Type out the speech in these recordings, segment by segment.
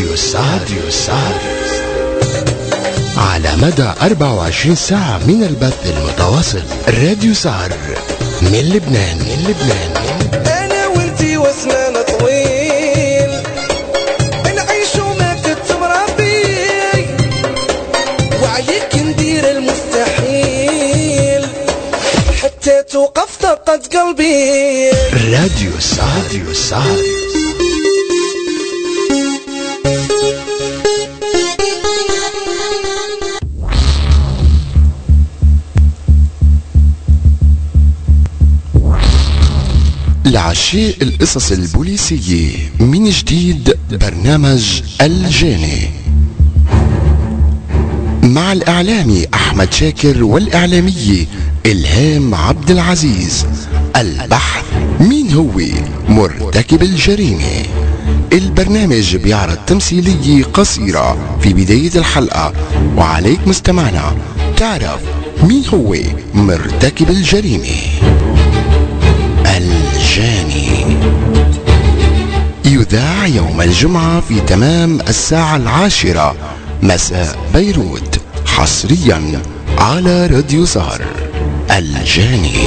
راديو السهر راديو السهر على مدى 24 ساعة من البث المتواصل راديو سهر من لبنان من لبنان انا وانتي واسمنا طويل نعيش وما تتمربي وعليك ندير المستحيل حتى توقف دقة قلبي راديو السهر راديو السهر لعشاء القصص البوليسية من جديد برنامج الجاني مع الإعلامي أحمد شاكر والإعلامية إلهام عبد العزيز البحث مين هو مرتكب الجريمة البرنامج بيعرض تمثيلية قصيرة في بداية الحلقة وعليك مستمعنا تعرف مين هو مرتكب الجريمه الجاني يذاع يوم الجمعة في تمام الساعة العاشرة مساء بيروت حصريا على راديو سهر الجاني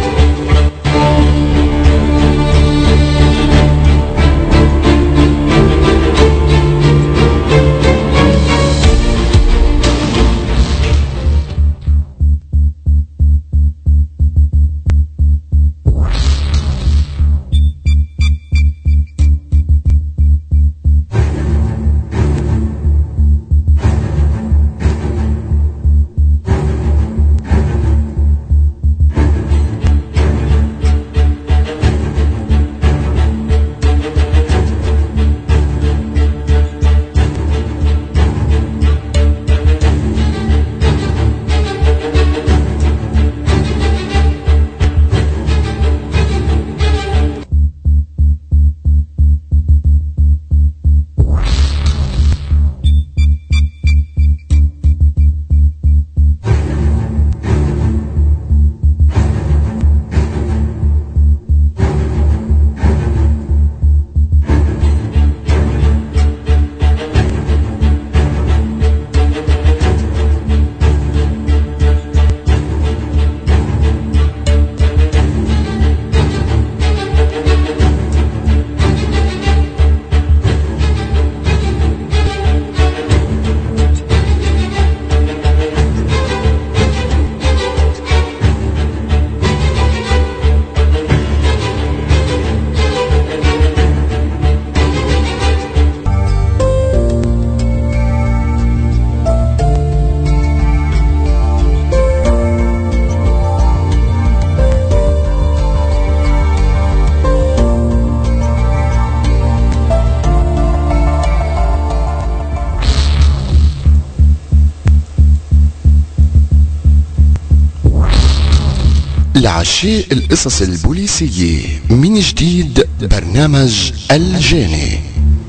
لعشاء القصص البوليسية من جديد برنامج الجاني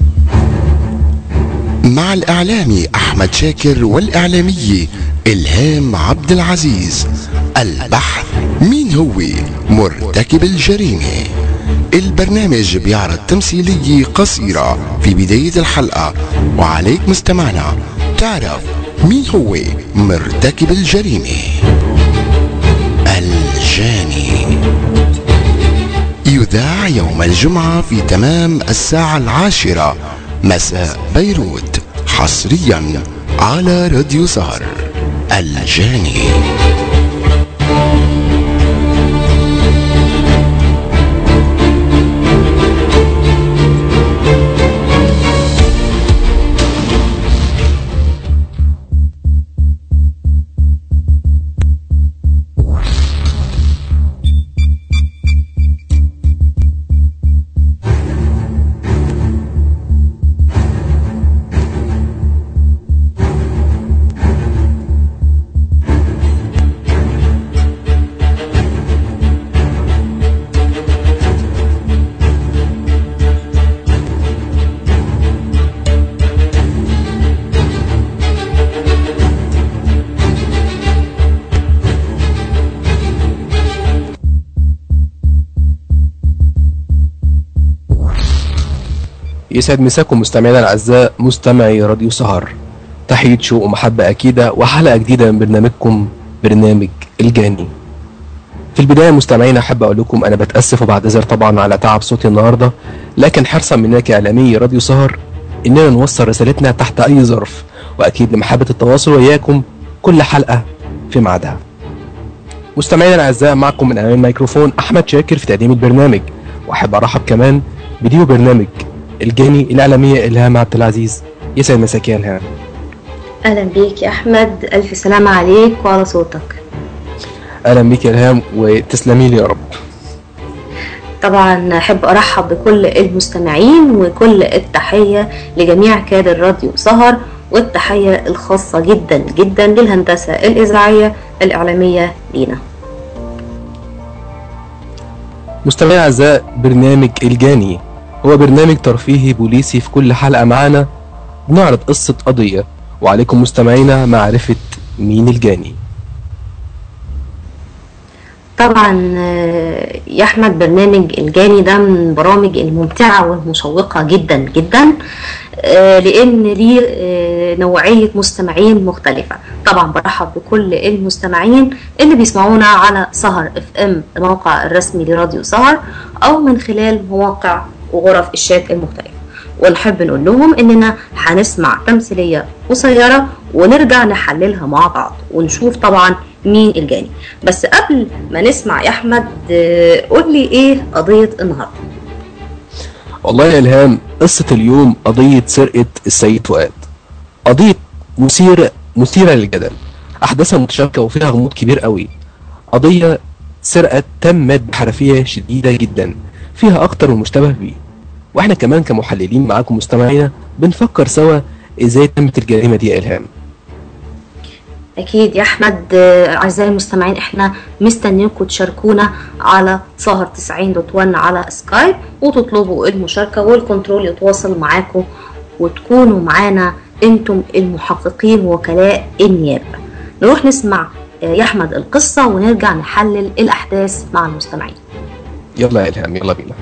مع الإعلامي أحمد شاكر والإعلامية إلهام عبد العزيز البحث مين هو مرتكب الجريمة البرنامج بيعرض تمثيلية قصيرة في بداية الحلقة وعليك مستمعنا تعرف مين هو مرتكب الجريمه الجاني يذاع يوم الجمعة في تمام الساعة العاشرة مساء بيروت حصريا على راديو سهر الجاني يسعد مساكم مستمعينا الاعزاء مستمعي راديو سهر تحية شوق ومحبة أكيدة وحلقة جديدة من برنامجكم برنامج الجاني في البداية مستمعينا أحب أقول لكم أنا بتأسف وبعتذر طبعا على تعب صوتي النهاردة لكن حرصا مننا كإعلامي راديو سهر إننا نوصل رسالتنا تحت أي ظرف وأكيد لمحبة التواصل وإياكم كل حلقة في ميعادها مستمعينا الأعزاء معكم من أمام الميكروفون أحمد شاكر في تقديم البرنامج وأحب أرحب كمان بديو برنامج الجاني الإعلامية إلهام عبد العزيز يسعد مساك يا إلهام أهلا بيك يا أحمد ألف سلامة عليك وعلى صوتك اهلا بيك يا الهام وتسلمي لي يا رب طبعا أحب أرحب بكل المستمعين وكل التحية لجميع كادر راديو سهر والتحية الخاصة جدا جدا للهندسة الإذاعية الإعلامية لينا مستمعي اعزاء برنامج الجاني هو برنامج ترفيهي بوليسي في كل حلقه معانا بنعرض قصه قضيه وعليكم مستمعينا معرفه مين الجاني طبعا آه، يا احمد برنامج الجاني ده من البرامج الممتعه والمشوقه جدا جدا آه، لان ليه آه، نوعيه مستمعين مختلفه طبعا برحب بكل المستمعين اللي بيسمعونا على سهر اف ام الموقع الرسمي لراديو سهر او من خلال مواقع وغرف الشات المختلفه ونحب نقول لهم اننا هنسمع تمثيليه قصيره ونرجع نحللها مع بعض ونشوف طبعا مين الجاني بس قبل ما نسمع يا احمد آه، قول لي ايه قضيه النهارده والله يا الهام قصه اليوم قضيه سرقه السيد فؤاد قضيه مثيره مثيره للجدل احداثها متشابكه وفيها غموض كبير قوي قضيه سرقه تمت بحرفيه شديده جدا فيها اكتر من مشتبه بيه واحنا كمان كمحللين معاكم مستمعينا بنفكر سوا ازاي تمت الجريمه دي يا الهام اكيد يا احمد آه، اعزائي المستمعين احنا مستنيينكم تشاركونا على سهر 90 دوت 1 على سكايب وتطلبوا المشاركه والكنترول يتواصل معاكم وتكونوا معانا انتم المحققين وكلاء النيابه نروح نسمع آه، يا احمد القصه ونرجع نحلل الاحداث مع المستمعين يلا يا الهام يلا بينا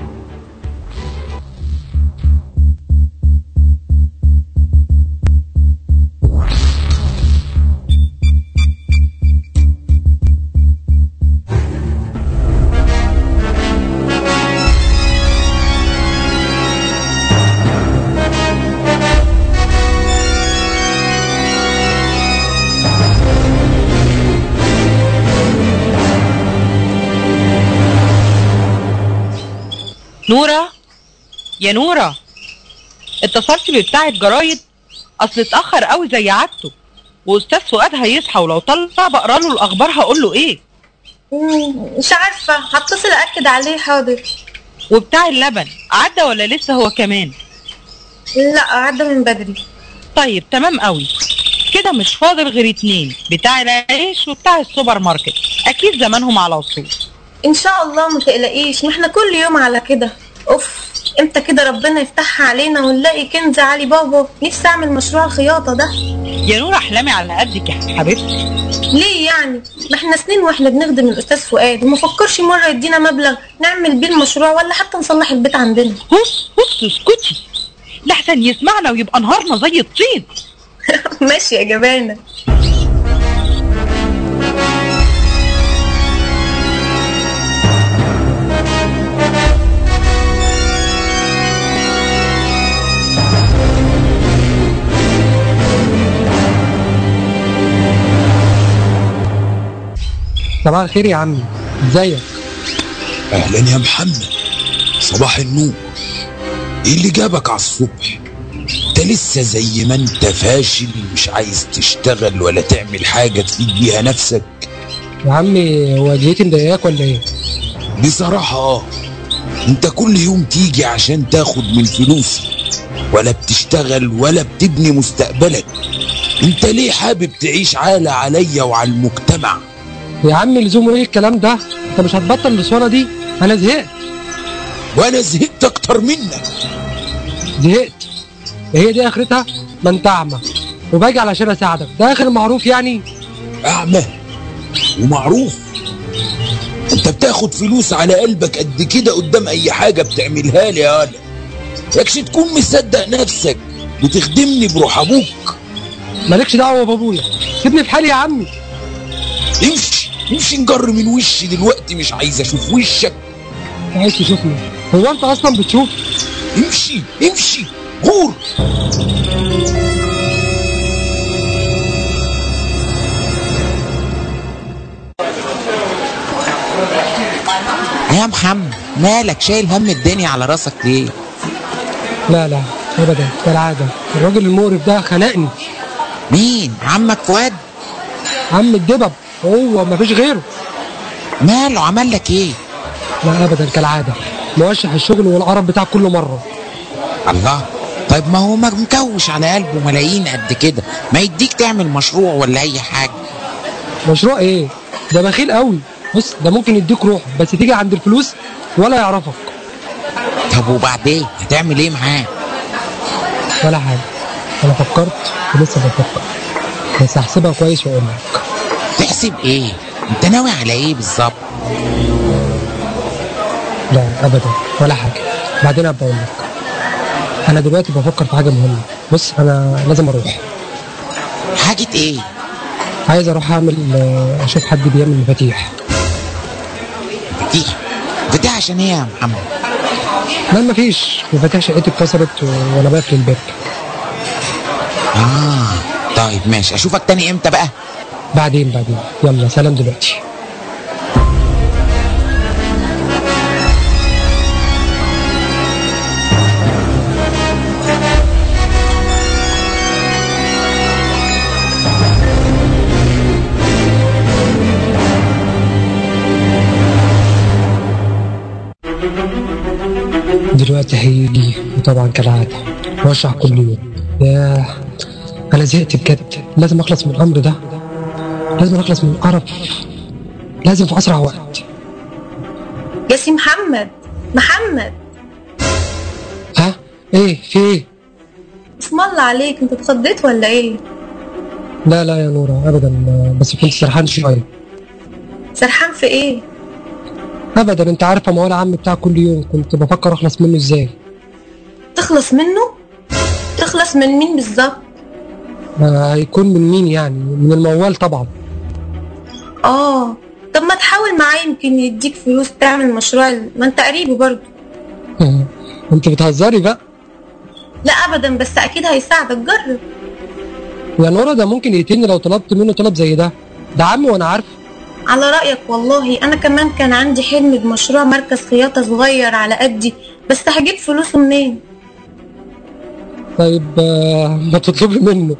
نورة يا نورة اتصلت ببتاع الجرايد اصل اتأخر قوي زي عادته واستاذ فؤاد هيصحى ولو طلع بقرا له الاخبار هقول له ايه مم، مش عارفة هتصل أكد عليه حاضر وبتاع اللبن عدى ولا لسه هو كمان لا عدى من بدري طيب تمام قوي كده مش فاضل غير اتنين بتاع العيش وبتاع السوبر ماركت اكيد زمانهم على وصول إن شاء الله ما تقلقيش ما احنا كل يوم على كده أوف امتى كده ربنا يفتحها علينا ونلاقي كنز علي بابا نفسي أعمل مشروع الخياطة ده يا نور احلامي على قدك يا حبيبتي ليه يعني ما احنا سنين واحنا بنخدم الأستاذ فؤاد وما فكرش مرة يدينا مبلغ نعمل بيه المشروع ولا حتى نصلح البيت عندنا هص هص اسكتي لحسن يسمعنا ويبقى نهارنا زي الطين ماشي يا جبانة صباح الخير يا عمي ازيك اهلا يا محمد صباح النور ايه اللي جابك على الصبح انت لسه زي ما انت فاشل مش عايز تشتغل ولا تعمل حاجة تفيد بيها نفسك يا عمي هو جيتي مضايقاك ولا ايه بصراحة اه انت كل يوم تيجي عشان تاخد من فلوسي ولا بتشتغل ولا بتبني مستقبلك انت ليه حابب تعيش عالة عليا وعلى المجتمع يا عمي لزوم ايه الكلام ده انت مش هتبطل الاسوانه دي انا زهقت وانا زهقت اكتر منك زهقت هي دي اخرتها ما انت اعمى وباجي علشان اساعدك ده اخر معروف يعني اعمى ومعروف انت بتاخد فلوس على قلبك قد كده قدام اي حاجة بتعملها لي يا هلا يكش تكون مصدق نفسك بتخدمني بروح ابوك مالكش دعوه بابويا سيبني في حالي يا عمي امشي امشي نجر من وشي دلوقتي مش عايز اشوف وشك عايز تشوفني هو انت اصلا بتشوف امشي امشي غور يا محمد مالك شايل هم الدنيا على راسك ليه لا لا ابدا كالعاده الراجل المقرف ده خنقني مين عمك فؤاد عم الدبب هو مفيش غيره ماله عمل لك ايه لا ابدا كالعاده موشح الشغل والقرف بتاع كل مره الله طيب ما هو مكوش على قلبه ملايين قد كده ما يديك تعمل مشروع ولا اي حاجه مشروع ايه ده بخيل قوي بص ده ممكن يديك روح بس تيجي عند الفلوس ولا يعرفك طب وبعدين هتعمل ايه معاه ولا حاجه انا فكرت ولسه بفكر بس هحسبها كويس واقول لك تحسب ايه انت ناوي على ايه بالظبط لا ابدا ولا حاجه بعدين ابقى اقول لك انا دلوقتي بفكر في حاجه مهمه بص انا لازم اروح حاجه ايه عايز اروح اعمل آه، اشوف حد بيعمل مفاتيح مفاتيح مفاتيح عشان ايه يا محمد لا مفيش مفاتيح شقتي اتكسرت و- وانا بقفل الباب اه طيب ماشي اشوفك تاني امتى بقى بعدين بعدين يلا سلام دلوقتي دلوقتي هيجي وطبعا كالعادة واشرح كل يوم ياه انا زهقت بجد لازم اخلص من الامر ده لازم اخلص من القرف لازم في اسرع وقت يا سي محمد محمد ها ايه في ايه اسم الله عليك انت اتخضيت ولا ايه لا لا يا نورة ابدا بس كنت سرحان شويه سرحان في ايه ابدا انت عارفه ما هو العم بتاع كل يوم كنت بفكر اخلص منه ازاي تخلص منه تخلص من مين بالظبط آه، هيكون من مين يعني من الموال طبعا اه طب ما تحاول معاه يمكن يديك فلوس تعمل مشروع ال- ما انت قريبه برضه انت بتهزري بقى لا ابدا بس اكيد هيساعدك جرب يا نورة ده ممكن يقتلني لو طلبت منه طلب زي ده ده عمي وانا عارف على رأيك والله أنا كمان كان عندي حلم بمشروع مركز خياطة صغير على قدي بس هجيب فلوسه منين؟ طيب آه، ما تطلبي منه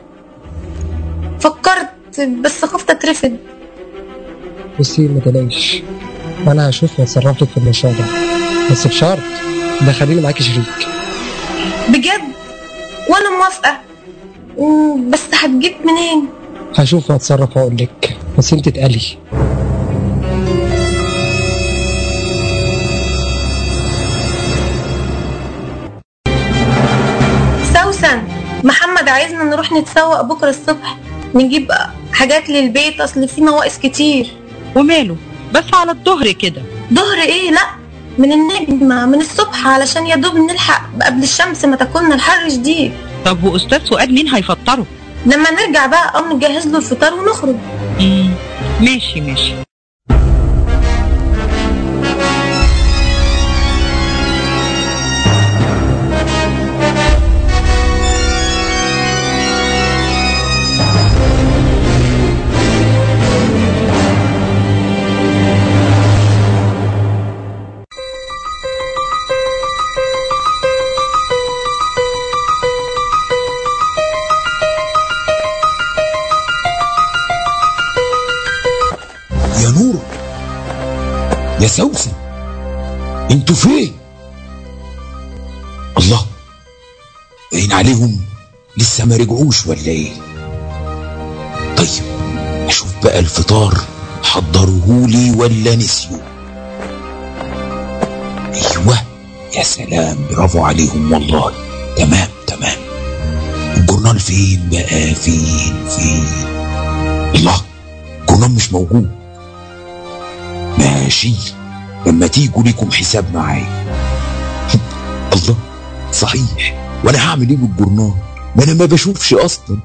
فكرت بس خفت أترفض بصي ما تلاقيش انا هشوف واتصرف لك في المشروع ده بس بشرط دخليني معاكي شريك بجد وأنا موافقة مم، بس هتجيب منين؟ هشوف واتصرف واقول لك بس انت اتقلي سوسن محمد عايزنا نروح نتسوق بكرة الصبح نجيب حاجات للبيت أصل في نواقص كتير وماله بس على الظهر كده ظهر إيه لأ من النجمة من الصبح علشان يا دوب نلحق قبل الشمس ما تاكلنا الحر شديد طب واستاذ فؤاد مين هيفطره لما نرجع بقى قوم نجهز له الفطار ونخرج مم. ماشي ماشي يا نور يا سوسن انتوا فين الله باين عليهم لسه ما رجعوش ولا ايه طيب اشوف بقى الفطار حضروهولي ولا نسيوا ايوه يا سلام برافو عليهم والله تمام تمام الجورنال فين بقى فين فين الله الجورنال مش موجود ماشي لما تيجوا ليكم حساب معايا الله صحيح وانا هعمل ايه بالجورنال ما انا ما بشوفش اصلا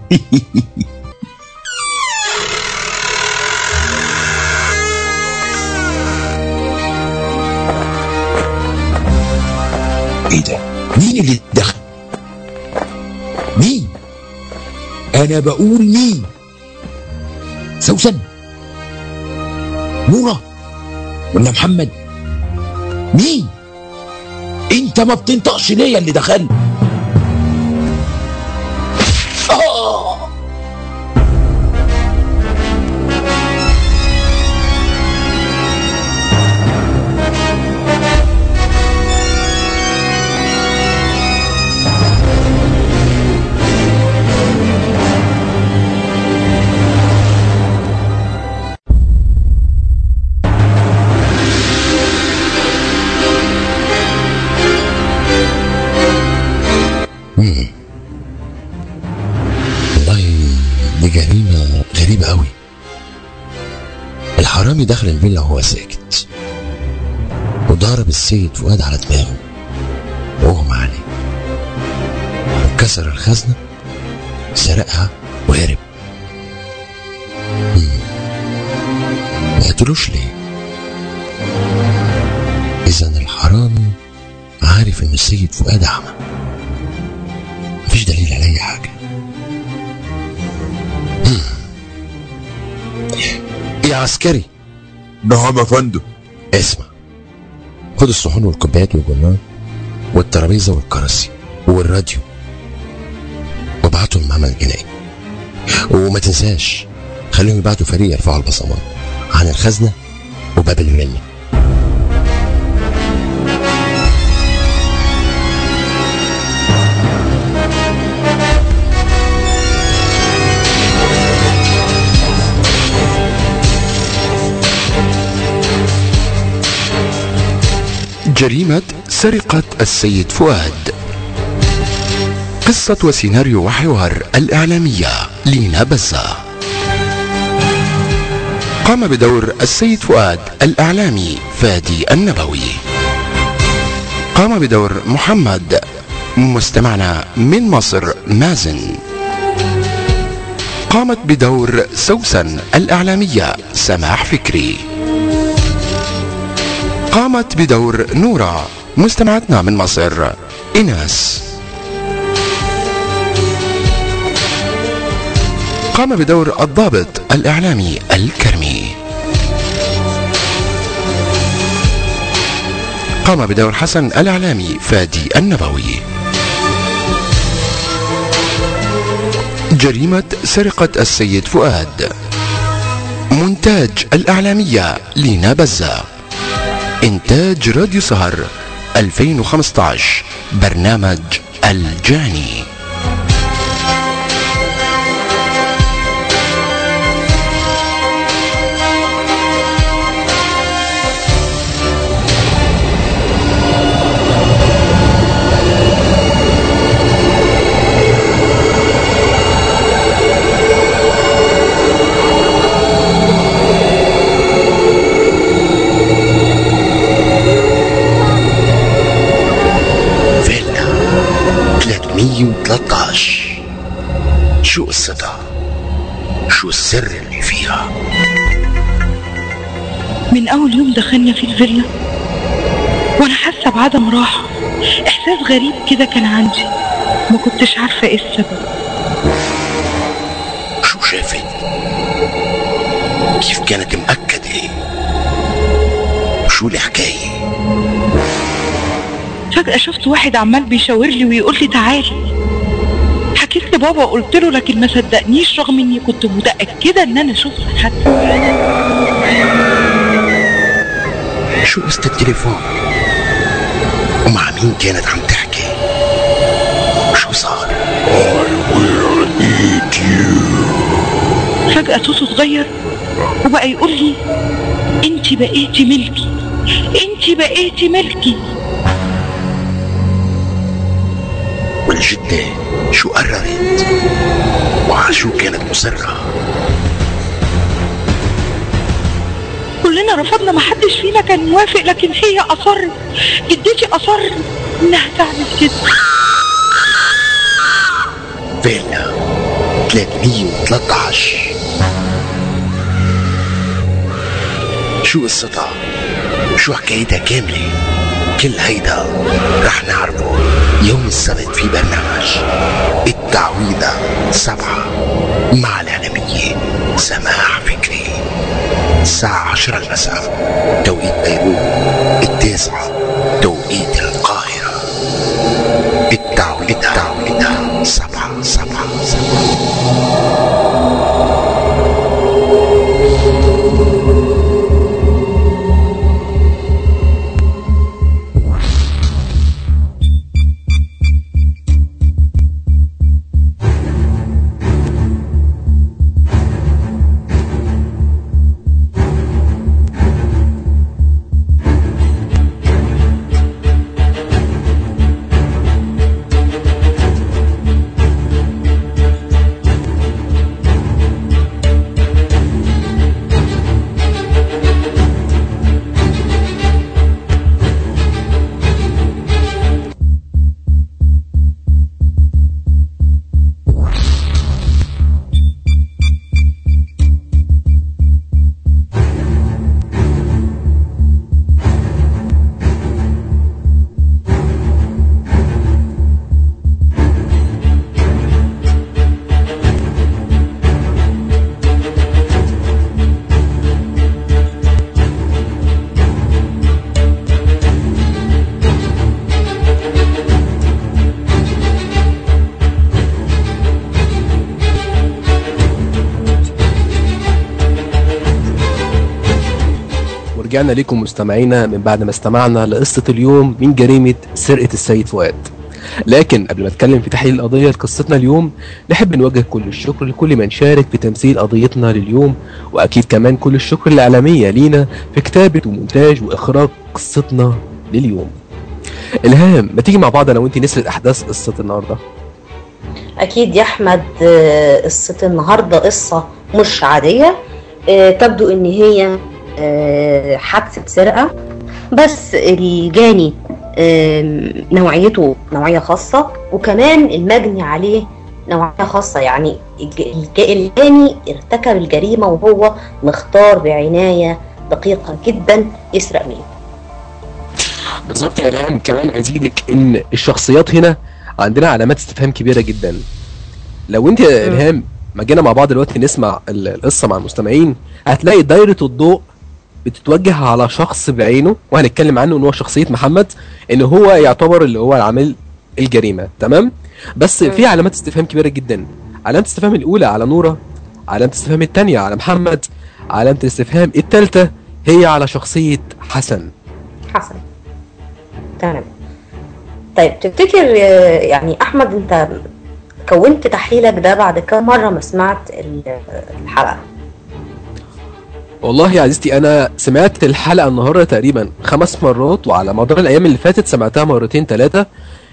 ايه ده مين اللي دخل مين انا بقول مين سوسن نورة ولا محمد مين انت ما بتنطقش ليه اللي دخل آه. والله دي جريمة غريبة قوي الحرامي دخل الفيلا وهو ساكت وضرب السيد فؤاد على دماغه واغمى عليه وكسر الخزنة سرقها وهرب مم. ما قتلوش ليه إذا الحرامي عارف إن السيد فؤاد أعمى مفيش دليل على أي حاجة يا عسكري نعم يا فندم اسمع خد الصحون والكوبايات والجرنان والترابيزه والكراسي والراديو وابعتهم المعمل الجنائي وما تنساش خليهم يبعتوا فريق يرفعوا البصمات عن الخزنه وباب الفيلا جريمة سرقة السيد فؤاد قصة وسيناريو وحوار الإعلامية لينا بزة قام بدور السيد فؤاد الإعلامي فادي النبوي قام بدور محمد مستمعنا من مصر مازن قامت بدور سوسن الإعلامية سماح فكري قامت بدور نورا مستمعتنا من مصر إناس قام بدور الضابط الإعلامي الكرمي قام بدور حسن الإعلامي فادي النبوي جريمة سرقة السيد فؤاد مونتاج الإعلامية لينا بزة إنتاج راديو سهر 2015 برنامج الجاني فيلا 313 شو قصتها؟ شو السر اللي فيها؟ من اول يوم دخلنا في الفيلا وانا حاسه بعدم راحه احساس غريب كده كان عندي ما كنتش عارفه ايه السبب شو شافت؟ كيف كانت مأكدة؟ شو الحكاية؟ فجاه شفت واحد عمال بيشاور لي ويقول لي تعالي حكيت لبابا وقلت له لكن ما صدقنيش رغم اني كنت متاكده ان انا شفت حد شو قصة التليفون؟ ومع مين كانت عم تحكي؟ شو صار؟ فجاه صوته اتغير وبقى يقول لي انت بقيتي ملكي انت بقيتي ملكي والجدة شو قررت؟ وعلى شو كانت مصرة؟ كلنا رفضنا ما حدش فينا كان موافق لكن هي اصرت جدتي اصرت انها تعمل كده فيلا 313 شو قصتها؟ شو حكايتها كاملة؟ كل هيدا رح نعرفه يوم السبت في برنامج التعويضة سبعة مع الإعلامية سماح فكري الساعة عشرة المساء توقيت بيروت التاسعة توقيت القاهرة التعويضة التعويضة سبعة سبعة سبعة ورجعنا لكم مستمعينا من بعد ما استمعنا لقصة اليوم من جريمة سرقة السيد فؤاد لكن قبل ما اتكلم في تحليل القضية لقصتنا اليوم نحب نوجه كل الشكر لكل من شارك في تمثيل قضيتنا لليوم واكيد كمان كل الشكر الاعلامية لينا في كتابة ومونتاج واخراج قصتنا لليوم الهام ما تيجي مع بعض انا وانت نسرد احداث قصة النهارده أكيد يا أحمد آه، قصة النهاردة قصة مش عادية آه، تبدو إن هي آه، حادثة سرقة بس الجاني آم، نوعيته نوعية خاصة وكمان المجني عليه نوعية خاصة يعني الج- الج- الجاني ارتكب الجريمة وهو مختار بعناية دقيقة جدا يسرق مين بالظبط يا الهام كمان عايزينك ان الشخصيات هنا عندنا علامات استفهام كبيره جدا لو انت يا الهام ما جينا مع بعض دلوقتي نسمع ال- القصه مع المستمعين هتلاقي دايره الضوء بتتوجه على شخص بعينه وهنتكلم عنه ان هو شخصيه محمد ان هو يعتبر اللي هو عامل الجريمه تمام بس في علامات استفهام كبيره جدا علامه الاستفهام الاولى على نوره علامه الاستفهام الثانيه على محمد علامه الاستفهام الثالثه هي على شخصيه حسن حسن تمام طيب تفتكر آه، يعني احمد انت كونت تحليلك ده بعد كم مره ما سمعت ال- الحلقه والله يا عزيزتي انا سمعت الحلقه النهارده تقريبا خمس مرات وعلى مدار الايام اللي فاتت سمعتها مرتين ثلاثه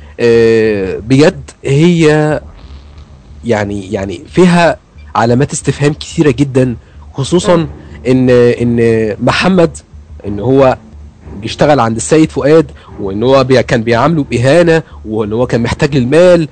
بجد هي يعني يعني فيها علامات استفهام كثيره جدا خصوصا ان ان محمد ان هو بيشتغل عند السيد فؤاد وان هو بي كان بيعامله باهانه وان هو كان محتاج للمال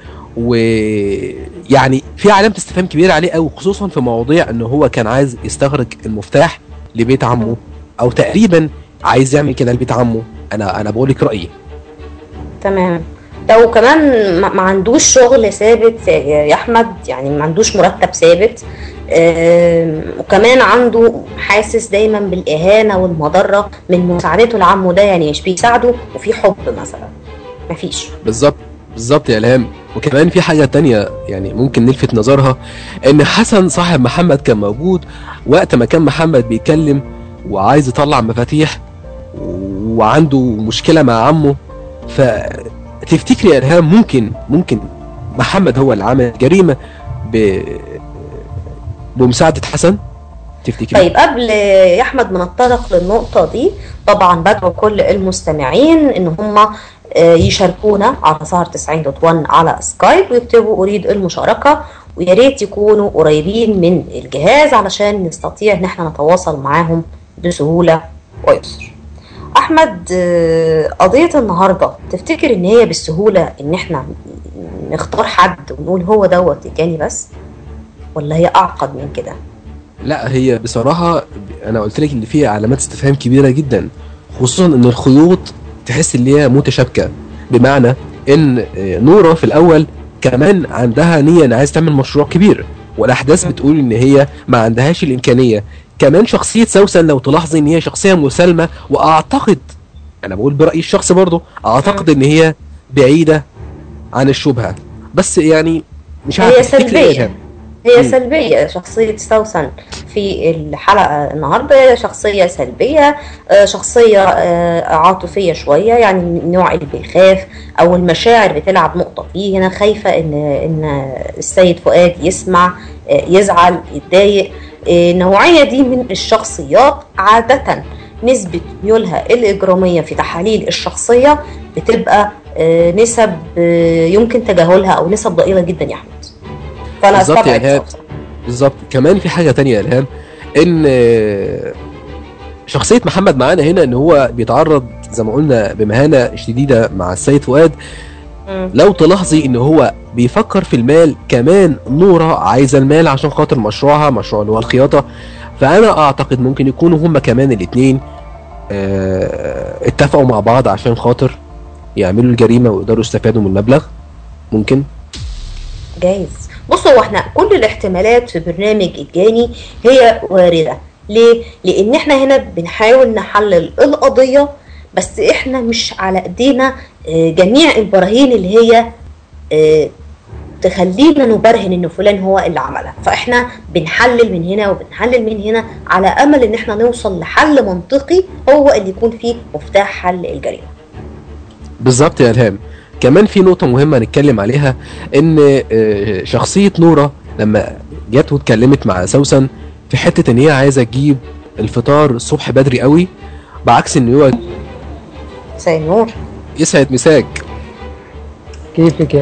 ويعني في علامه استفهام كبيره عليه قوي خصوصا في مواضيع ان هو كان عايز يستخرج المفتاح لبيت عمه او تقريبا عايز يعمل كده لبيت عمه انا انا بقول لك رايي تمام لو كمان ما ما عندوش شغل ثابت يا احمد يعني ما عندوش مرتب ثابت آم، وكمان عنده حاسس دايما بالاهانه والمضره من مساعدته لعمه ده يعني مش بيساعده وفي حب مثلا مفيش بالظبط بالظبط يا الهام وكمان في حاجه تانية يعني ممكن نلفت نظرها ان حسن صاحب محمد كان موجود وقت ما كان محمد بيتكلم وعايز يطلع مفاتيح وعنده مشكله مع عمه فتفتكري يا الهام ممكن ممكن محمد هو اللي عمل جريمه ب بمساعده حسن تفتكري طيب قبل يا احمد ما نتطرق للنقطه دي طبعا بدعو كل المستمعين ان هم آه، يشاركونا على سهر 90 دوت 1 على سكايب ويكتبوا اريد المشاركه ويا ريت يكونوا قريبين من الجهاز علشان نستطيع ان احنا نتواصل معاهم بسهوله ويسر احمد آه، قضيه النهارده تفتكر ان هي بالسهوله ان احنا نختار حد ونقول هو دوت الجاني بس ولا هي اعقد من كده لا هي بصراحة أنا قلت لك إن فيها علامات استفهام كبيرة جدا خصوصا إن الخيوط تحس إن هي متشابكة بمعنى إن آه، نورة في الأول كمان عندها نية إن عايز تعمل مشروع كبير والأحداث بتقول إن هي ما عندهاش الإمكانية كمان شخصية سوسن لو تلاحظي إن هي شخصية مسالمة وأعتقد أنا بقول برأيي الشخصي برضه أعتقد إن هي بعيدة عن الشبهة بس يعني مش عارف هي تفتكري إيه يا سلبية إلهام؟ هي مم. سلبية شخصية سوسن في الحلقة النهاردة شخصية سلبية آه، شخصية آه، عاطفية شوية يعني من النوع اللي بيخاف أو المشاعر بتلعب نقطة فيه هنا خايفة إن إن السيد فؤاد يسمع آه، يزعل يتضايق آه، النوعية دي من الشخصيات عادة نسبة ميولها الإجرامية في تحاليل الشخصية بتبقى آه، نسب آه، يمكن تجاهلها أو نسب ضئيلة جدا يا أحمد فأنا بالظبط يا أستبعد إلهام. سوسن. بالظبط كمان في حاجه تانية يا الهام ان آه، شخصيه محمد معانا هنا ان هو بيتعرض زي ما قلنا بمهانه شديده مع السيد فؤاد مم. لو تلاحظي ان هو بيفكر في المال كمان نوره عايزه المال عشان خاطر مشروعها مشروع اللي هو الخياطه فانا اعتقد ممكن يكونوا هما كمان الاتنين آه، اتفقوا مع بعض عشان خاطر يعملوا الجريمه ويقدروا يستفادوا من المبلغ ممكن جايز بصوا هو احنا كل الاحتمالات في برنامج الجاني هي واردة ليه؟ لأن احنا هنا بنحاول نحلل القضية بس احنا مش على ايدينا آه، جميع البراهين اللي هي آه، تخلينا نبرهن ان فلان هو اللي عملها فاحنا بنحلل من هنا وبنحلل من هنا على امل ان احنا نوصل لحل منطقي هو اللي يكون فيه مفتاح حل الجريمه بالظبط يا الهام كمان في نقطة مهمة نتكلم عليها ان آه، شخصية نورة لما جت واتكلمت مع سوسن في حتة ان هي عايزة تجيب الفطار الصبح بدري قوي بعكس ان هو مساء النور يسعد مساك كيفك يا